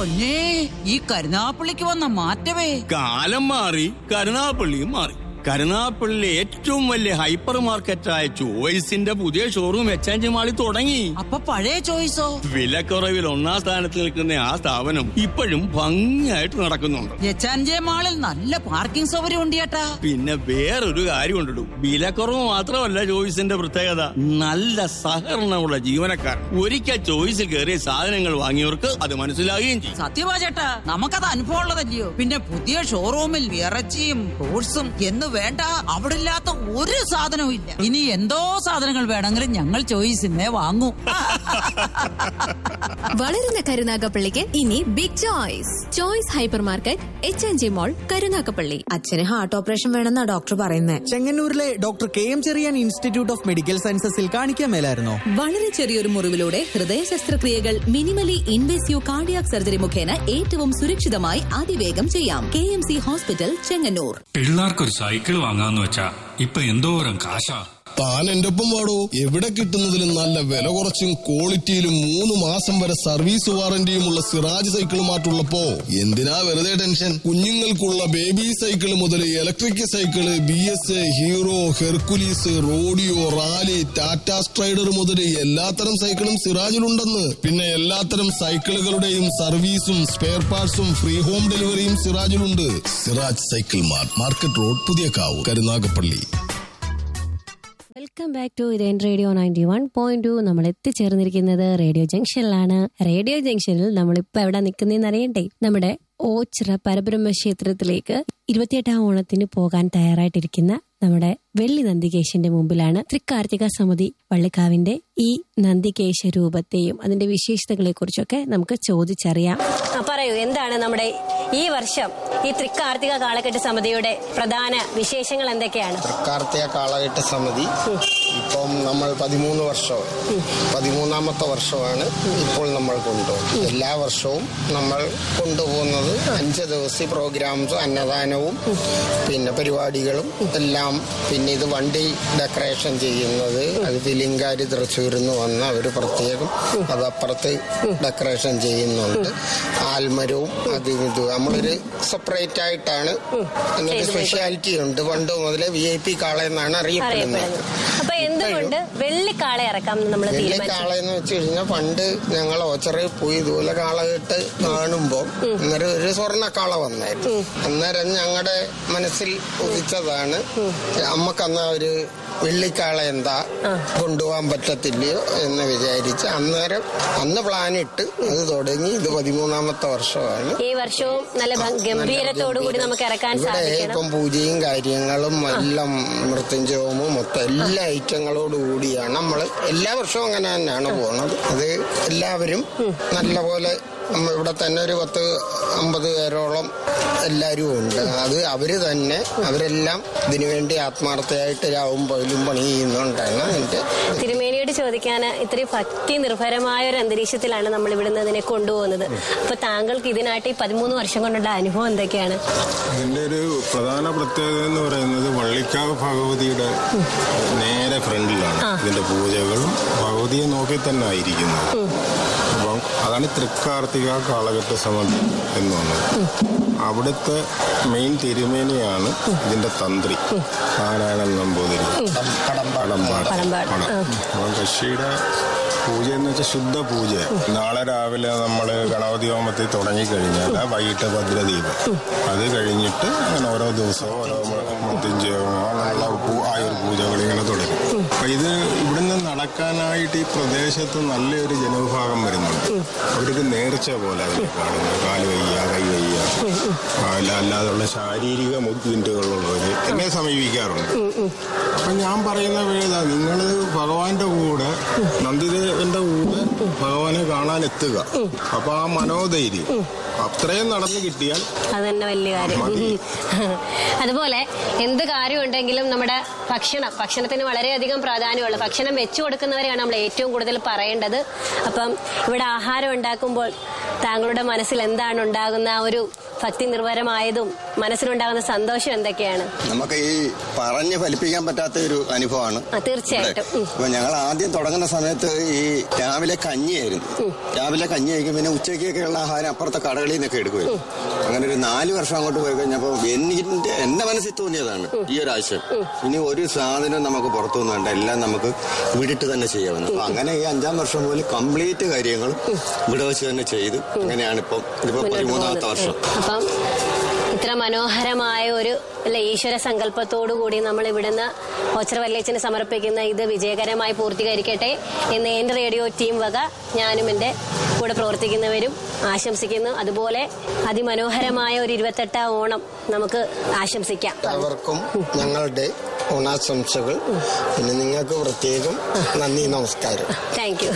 പൊന്നേ ഈ കരുനാപ്പള്ളിക്ക് വന്ന മാറ്റമേ കാലം മാറി കരുനാപ്പള്ളിയും മാറി കരുനാപ്പള്ളിയിലെ ഏറ്റവും വലിയ ഹൈപ്പർ മാർക്കറ്റായ ചോയ്സിന്റെ പുതിയ ഷോറൂം എച്ച് മാളിൽ തുടങ്ങി അപ്പൊ പഴയ ചോയ്സോ വിലക്കുറവിൽ ഒന്നാം സ്ഥാനത്ത് നിൽക്കുന്ന ആ സ്ഥാപനം ഇപ്പോഴും ഭംഗിയായിട്ട് നടക്കുന്നുണ്ട് എച്ചാൻജെ മാളിൽ നല്ല പാർക്കിംഗ് സൗകര്യം ഉണ്ട് ചേട്ടാ പിന്നെ വേറൊരു കാര്യം ഉണ്ടിടും വിലക്കുറവ് മാത്രമല്ല ചോയ്സിന്റെ പ്രത്യേകത നല്ല സഹകരണമുള്ള ജീവനക്കാർ ഒരിക്കൽ ചോയ്സിൽ കയറിയ സാധനങ്ങൾ വാങ്ങിയവർക്ക് അത് മനസ്സിലാകുകയും ചെയ്യും സത്യമാ ചേട്ടാ നമുക്കത് അനുഭവം ഉള്ളതല്ലയോ പിന്നെ പുതിയ ഷോറൂമിൽ ഇറച്ചിയും ഫ്രൂട്ട്സും എന്ന് വേണ്ട അവിടെ ഇല്ലാത്ത ഒരു സാധനവും ഇല്ല ഇനി എന്തോ സാധനങ്ങൾ വേണമെങ്കിലും ഞങ്ങൾ ചോയ്സിന്നേ വാങ്ങൂ വളരുന്ന കരുനാഗപ്പള്ളിക്ക് ഇനി big choice choice hyper market H N G mall Karunagappally അച്ഛന് ഹാർട്ട് ഓപ്പറേഷൻ വേണമെന്നാ ഡോക്ടർ പറയുന്നേ ചെങ്ങന്നൂരിലെ doctor K M Cherian institute of medical സയൻസസിൽ കാണിക്കാൻ മേലായിരുന്നോ വളരെ ചെറിയൊരു മുറിവിലൂടെ ഹൃദയ ശസ്ത്രക്രിയകൾ മിനിമലി ഇൻവേസീവ് കാർഡിയാക് സർജറി മുഖേന ഏറ്റവും സുരക്ഷിതമായി അതിവേഗം ചെയ്യാം K M C hospital Chengannur പിള്ളേർക്കൊരു സൈക്കിൾ വാങ്ങാന്ന് വെച്ചാ ഇപ്പൊ എന്തോരം കാശാ താൻ എന്റെ ഒപ്പം വാടോ എവിടെ കിട്ടുന്നതിലും നല്ല വില കുറച്ചും ക്വാളിറ്റിയിലും മൂന്ന് മാസം വരെ സർവീസ് വാറന്റിയുമുള്ള സിറാജ് സൈക്കിൾ മാറ്റുള്ളപ്പോ എന്തിനാ വെറുതെ ടെൻഷൻ കുഞ്ഞുങ്ങൾക്കുള്ള ബേബി സൈക്കിൾ മുതൽ electric cycle B S Hero Hercules Rodeo Raleigh Tata Strider മുതൽ എല്ലാത്തരം സൈക്കിളും സിറാജിലുണ്ടെന്ന് പിന്നെ എല്ലാത്തരം സൈക്കിളുകളുടെയും സർവീസും സ്പെയർ പാർട്സും ഫ്രീ ഹോം ഡെലിവറിയും സിറാജിലുണ്ട് Siraj cycle mart market road Puthiyakavu Karunagappally welcome back to ഇതേൻ radio ninety one point two നമ്മൾ എത്തിച്ചേർന്നിരിക്കുന്നത് റേഡിയോ ജംഗ്ഷനിലാണ് റേഡിയോ ജംഗ്ഷനിൽ നമ്മളിപ്പോ എവിടെ നിൽക്കുന്നതെന്ന് അറിയണ്ടേ നമ്മുടെ ഓച്ചിറ പരബ്രഹ്മ ക്ഷേത്രത്തിലേക്ക് ഇരുപത്തിയെട്ടാം ഓണത്തിന് പോകാൻ തയ്യാറായിട്ടിരിക്കുന്ന നമ്മുടെ വെള്ളി നന്ദികേശന്റെ മുമ്പിലാണ് തൃക്കാർത്തിക സമിതി വള്ളിക്കാവിന്റെ ഈ നന്ദികേശ രൂപത്തെയും അതിന്റെ വിശേഷതകളെ കുറിച്ചൊക്കെ നമുക്ക് ചോദിച്ചറിയാം ആ, പറയൂ എന്താണ് നമ്മുടെ ഈ വർഷം ഈ തൃക്കാർത്തിക കാളക്കെട്ട് സമിതിയുടെ പ്രധാന വിശേഷങ്ങൾ എന്തൊക്കെയാണ് കാർത്തിക കാളകെട്ട് സമിതി ഇപ്പം നമ്മൾ പതിമൂന്ന് വർഷം പതിമൂന്നാമത്തെ വർഷമാണ് ഇപ്പോൾ നമ്മൾ കൊണ്ടുപോകുന്നത് എല്ലാ വർഷവും നമ്മൾ കൊണ്ടുപോകുന്നത് അഞ്ച് ദിവസം പ്രോഗ്രാംസും അന്നദാനവും പിന്നെ പരിപാടികളും എല്ലാം പിന്നെ ഇത് വണ്ടി ഡെക്കറേഷൻ ചെയ്യുന്നത് അത് ഫിലിംകാർ തൃശ്ശൂരിൽ നിന്ന് വന്ന് അവർ പ്രത്യേകം അത് അപ്പുറത്ത് ഡെക്കറേഷൻ ചെയ്യുന്നുണ്ട് ആൽമരവും അതും ഇതും നമ്മളൊരു സെപ്പറേറ്റ് ആയിട്ടാണ് എന്നൊരു സ്പെഷ്യാലിറ്റി ഉണ്ട് പണ്ട് മുതലേ വി ഐ പി കാള എന്നാണ് അറിയപ്പെടുന്നത് അറിയപ്പെടുന്നത് അപ്പൊ എന്തുകൊണ്ട് വെള്ളിക്കാളെ ഇറക്കാം എന്ന് നമ്മൾ വലിയ തീരുമാനിച്ചു കാളയെന്ന് വെച്ച് കഴിഞ്ഞാൽ പണ്ട് ഞങ്ങൾ ഓച്ചറയിൽ പോയി ഇതുപോലെ കാളകെട്ട് കാണുമ്പോ അന്നേരം ഒരു സ്വർണ്ണക്കാള വന്നായിരുന്നു അന്നേരം ഞങ്ങളുടെ മനസ്സിൽ ഉദിച്ചതാണ് അമ്മക്കന്ന് ഒരു വെള്ളിക്കാള എന്താ കൊണ്ടുപോകാൻ പറ്റത്തില്ലയോ എന്ന് വിചാരിച്ച് അന്നേരം അന്ന് പ്ലാൻ ഇട്ട് അത് തുടങ്ങി ഇത് പതിമൂന്നാമത്തെ വർഷമാണ് ഈ വർഷവും നല്ല ഭ- ഗംഭീരത്തോടു കൂടി നമുക്ക് ഇറക്കാൻ ഇവിടെ സാധിക്കണം ഇപ്പം പൂജയും കാര്യങ്ങളും എല്ലാം മൃത്യുഞ്ജയവും മൊത്തം എല്ലാ ഐറ്റങ്ങളോട് കൂടിയാണ് നമ്മൾ എല്ലാ വർഷവും അങ്ങനെ തന്നെയാണ് പോകുന്നത് അത് എല്ലാവരും നല്ലപോലെ നമ്മ ഇവിടെ തന്നെ ഒരു പത്ത് അമ്പത് പേരോളം എല്ലാവരും ഉണ്ട് അത് അവര് തന്നെ അവരെല്ലാം ഇതിനുവേണ്ടി ആത്മാർത്ഥമായിട്ട് രാവും പകലും പണി ചെയ്യുന്നുണ്ടാണ് അതിന്റെ തിരുമേനിയോട് ചോദിക്കാൻ ഇത്രയും ഭക്തി നിർഭരമായ ഒരു അന്തരീക്ഷത്തിലാണ് നമ്മൾ ഇവിടുന്ന് അതിനെ കൊണ്ടുപോകുന്നത് അപ്പൊ താങ്കൾക്ക് ഇതിനായിട്ട് ഈ പതിമൂന്ന് വർഷം കൊണ്ടുള്ള അനുഭവം എന്തൊക്കെയാണ് ഇതിന്റെ ഒരു പ്രധാന പ്രത്യേകത എന്ന് പറയുന്നത് വള്ളിക്കാവ് ഭഗവതിയുടെ നേരെ ഫ്രണ്ടിലാണ് ഇതിന്റെ പൂജകളും ഭഗവതിയെ നോക്കി തന്നെ ആയിരിക്കുന്നത് അപ്പം അതാണ് തൃക്കാർത്തിക കാളകെട്ട് സമിതി എന്ന് പറഞ്ഞത് അവിടുത്തെ മെയിൻ തിരുമേനിയാണ് ഇതിന്റെ തന്ത്രി നാരായണൻ നമ്പൂതിരി കടമ്പാട് കടമ്പാട്. പണം. അപ്പം കക്ഷിയുടെ പൂജ എന്ന് വെച്ചാൽ ശുദ്ധ പൂജ നാളെ രാവിലെ നമ്മൾ ഗണപതി ഹോമത്തിൽ തുടങ്ങിക്കഴിഞ്ഞാൽ വൈകിട്ട് ഭദ്രദീപം അത് കഴിഞ്ഞിട്ട് അങ്ങനെ ഓരോ ദിവസവും ഓരോ മൃത്യുഞ്ജയമോ അങ്ങനെയുള്ള പൂ- ആയുർ പൂജകൾ ഇങ്ങനെ തുടരും അപ്പൊ ഇത് ഇവിടുന്ന് നടക്കാനായിട്ട് ഈ പ്രദേശത്ത് നല്ലൊരു ജനവിഭാഗം വരുന്നുണ്ട് അവർക്ക് നേർച്ച പോലെ അതിനെ കാണുന്നത് കാല് വയ്യ കൈ വയ്യ അല്ല അല്ലാതുള്ള ശാരീരിക ബുദ്ധിമുട്ടുകളുള്ളവർ എന്നെ സമീപിക്കാറുണ്ട് അപ്പൊ ഞാൻ പറയുന്ന വേദ നിങ്ങൾ ഭഗവാന്റെ കൂടെ നന്ദിദേവന്റെ കൂടെ ഭഗവാനെ കാണാൻ എത്തുക അപ്പൊ ആ മനോധൈര്യം അത്രയും നടന്നു കിട്ടിയാൽ അത് തന്നെ വലിയ കാര്യം അതുപോലെ എന്ത് കാര്യം ഉണ്ടെങ്കിലും നമ്മുടെ ഭക്ഷണം ഭക്ഷണത്തിന് വളരെയധികം പ്രാധാന്യമുള്ള ഭക്ഷണം വെച്ചു കൊടുക്കുന്നവരെയാണ് നമ്മൾ ഏറ്റവും കൂടുതൽ പറയേണ്ടത് അപ്പം ഇവിടെ ആഹാരം ഉണ്ടാക്കുമ്പോൾ താങ്കളുടെ മനസ്സിൽ എന്താണ് ഉണ്ടാകുന്ന ആ ഒരു ഭക്തി നിർഭരമായതും മനസ്സിലുണ്ടാകുന്ന സന്തോഷം എന്തൊക്കെയാണ് നമുക്ക് ഈ പറഞ്ഞ് ഫലിപ്പിക്കാൻ പറ്റാത്ത ഒരു അനുഭവമാണ് ആ, തീർച്ചയായിട്ടും ഉം. അപ്പൊ ഞങ്ങൾ ആദ്യം തുടങ്ങുന്ന സമയത്ത് ഈ രാവിലെ കഞ്ഞിയായിരുന്നു രാവിലെ കഞ്ഞി കഴിക്കും പിന്നെ ഉച്ചയ്ക്കൊക്കെയുള്ള ആഹാരം അപ്പുറത്തെ കടകളിൽ നിന്നൊക്കെ എടുക്കുമായിരുന്നു അങ്ങനെ ഒരു നാല് വർഷം അങ്ങോട്ട് പോയി കഴിഞ്ഞപ്പോൾ എനിക്ക് എന്റെ മനസ്സിൽ തോന്നിയതാണ് ഈ ഒരു ആശയം ഇനി ഒരു സാധനവും നമുക്ക് പുറത്തുനിന്ന് വേണ്ട എല്ലാം നമുക്ക് വിടിട്ട് തന്നെ ചെയ്യാവുന്നത് അപ്പൊ അങ്ങനെ ഈ അഞ്ചാം വർഷം മുതൽ കംപ്ലീറ്റ് കാര്യങ്ങളും ഇവിടെ വെച്ച് തന്നെ ചെയ്ത് അങ്ങനെയാണ് ഇപ്പം ഇതിപ്പോ മുന്നോട്ട് പതിമൂന്നാമത്തെ പോകുന്നത്. വർഷം അപ്പം ഇത്ര മനോഹരമായ ഒരു അല്ലെ ഈശ്വര സങ്കല്പത്തോടു കൂടി നമ്മൾ ഇവിടുന്ന് ഓച്ചർ വല്ലേച്ചന് സമർപ്പിക്കുന്ന ഇത് വിജയകരമായി പൂർത്തീകരിക്കട്ടെ എന്ന് എന്റെ റേഡിയോ ടീം വക ഞാനും എന്റെ കൂടെ പ്രവർത്തിക്കുന്നവരും ആശംസിക്കുന്നു അതുപോലെ അതിമനോഹരമായ ഒരു ഇരുപത്തെട്ടാം ഓണം നമുക്ക് ആശംസിക്കാം എല്ലാവർക്കും ഞങ്ങളുടെ ഓണാശംസകൾ പിന്നെ നിങ്ങൾക്ക് പ്രത്യേകം നന്ദി നമസ്കാരം താങ്ക് യു